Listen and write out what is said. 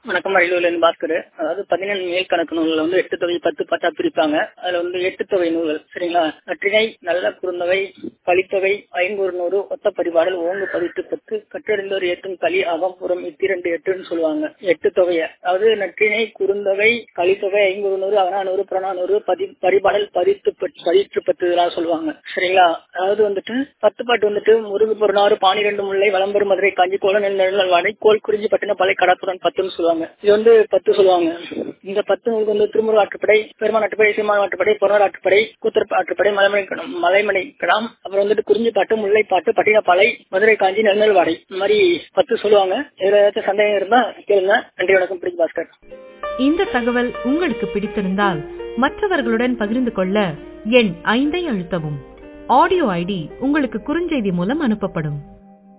வணக்கம் அரியலூர்லேருந்து பாஸ்கர் அதாவது பதினெண் மேல் கணக்கு நூல்ல வந்து எட்டு தொகை பத்து பத்தா பிரிப்பாங்க அதுல வந்து எட்டு தொகை நூல்கள் சரிங்களா நற்றிணை நல்ல குறுந்தொகை கலித்தொகை ஐங்கூறு நூறு ஒத்த பரிபாடல் ஓங்கு பதிட்டு பத்து கற்றறிந்தோர் ஏற்றும் களி அகம்புறம் இத்திரண்டு எட்டுன்னு சொல்லுவாங்க எட்டு தொகையை அதாவது நற்றிணை குறுந்தொகை கலித்தொகை ஐங்கூறு நூறு அகநானூறு புறநானூறு பதி பரிபாடல் பதித்து பத்து பதிற்று பத்து இதெல்லாம் சொல்லுவாங்க சரிங்களா அதாவது வந்துட்டு பத்து பாட்டு வந்துட்டு முருகு பொருளாறு பானிரெண்டு முல்லை வளம்பெரும் மதுரை காஞ்சி கோல நெல் வாடை கோல் குறிஞ்சி பட்டின பலை கடப்புடன் பத்துன்னு சொல்லுவாங்க இது வந்து பத்து சொல்லுவாங்க இந்த பத்து நூலுக்கு வந்து திருமுருக ஆற்றுப்படை பெருமான் ஆற்றுப்படை சீமான ஆற்றுப்படை பொருளார் ஆற்றுப்படை கூத்தர் ஆற்றுப்படை மலைமணி கடம் மலைமணி கடாம் அப்புறம் வந்துட்டு குறிஞ்சி பாட்டு முல்லை பாட்டு பட்டினப்பாலை மதுரை காஞ்சி நெல்நெல் வாடை இந்த மாதிரி பத்து சொல்லுவாங்க இதுல ஏதாச்சும் சந்தேகம் இருந்தா கேளுங்க நன்றி வணக்கம் பிடிக்கும் பாஸ்கர் இந்த தகவல் உங்களுக்கு பிடித்திருந்தால் மற்றவர்களுடன் பகிர்ந்து கொள்ள எண் ஐந்தை அழுத்தவும் ஆடியோ ஐடி உங்களுக்கு குறுஞ்செய்தி மூலம் அனுப்பப்படும்